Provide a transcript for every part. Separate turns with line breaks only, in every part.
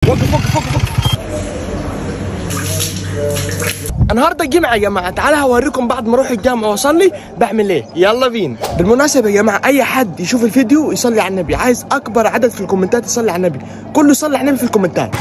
وقف وقف وقف وقف. النهارده الجمعة يا جماعة تعالى هوريكم بعد ما اروح الجامعة واصلي بعمل ايه يلا بينا بالمناسبة يا جماعة اي حد يشوف الفيديو يصلي على النبي عايز اكبر عدد في الكومنتات يصلي على النبي كله يصلي على النبي في الكومنتات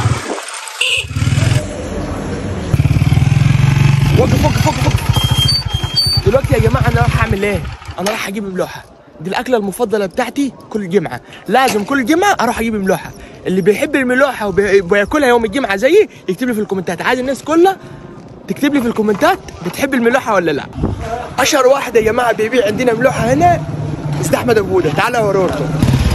وقف وقف وقف وقف دلوقتي يا جماعة انا راح اعمل ايه انا راح اجيب ملوحة دي الاكلة المفضلة بتاعتي كل جمعة لازم كل جمعة اروح اجيب ملوحة اللي بيحب الملوحة وبي- وبياكلها يوم الجمعة زيي يكتب لي في الكومنتات عايز الناس كلها تكتب لي في الكومنتات بتحب الملوحه ولا لا اشهر واحد يا جماعه بيبيع عندنا ملوحه هنا استاذ احمد ابو بوده تعالى اوريكم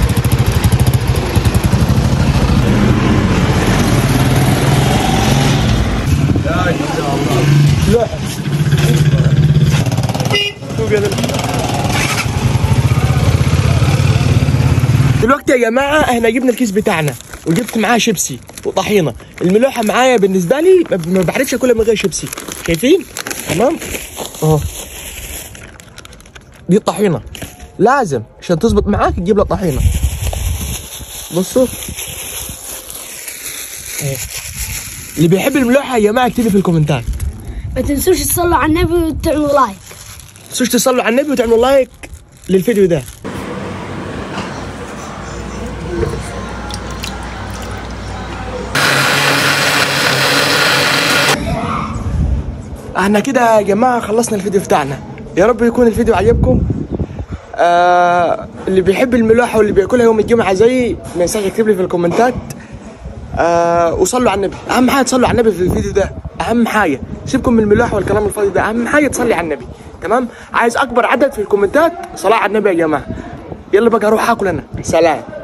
ملوحه شوف يا ذا. دلوقتي يا جماعه احنا جبنا الكيس بتاعنا وجبت معاه شيبسي وطحينه الملوحه معايا بالنسبه لي ما- ما بعرفش اكلها من غير شيبسي شايفين تمام اهو دي الطحينه لازم عشان تظبط معاك تجيب لها طحينه بصوا اهي. اللي بيحب الملوحه يا جماعه اكتب لي في الكومنتات
ما تنسوش تصلوا على النبي وتعملوا لايك
تنسوش تصلوا على النبي وتعملوا لايك للفيديو ده احنا كده يا جماعه خلصنا الفيديو بتاعنا يا رب يكون الفيديو عجبكم آه اللي بيحب الملوحه واللي بياكلها يوم الجمعه زيي ما ينساش يكتب لي في الكومنتات آه وصلوا على النبي اهم حاجه تصلوا على النبي في الفيديو ده اهم حاجه سيبكم من الملاح والكلام الفاضي ده اهم حاجه تصلي على النبي تمام عايز اكبر عدد في الكومنتات صلاه على النبي يا جماعه يلا بقى اروح اكل انا سلام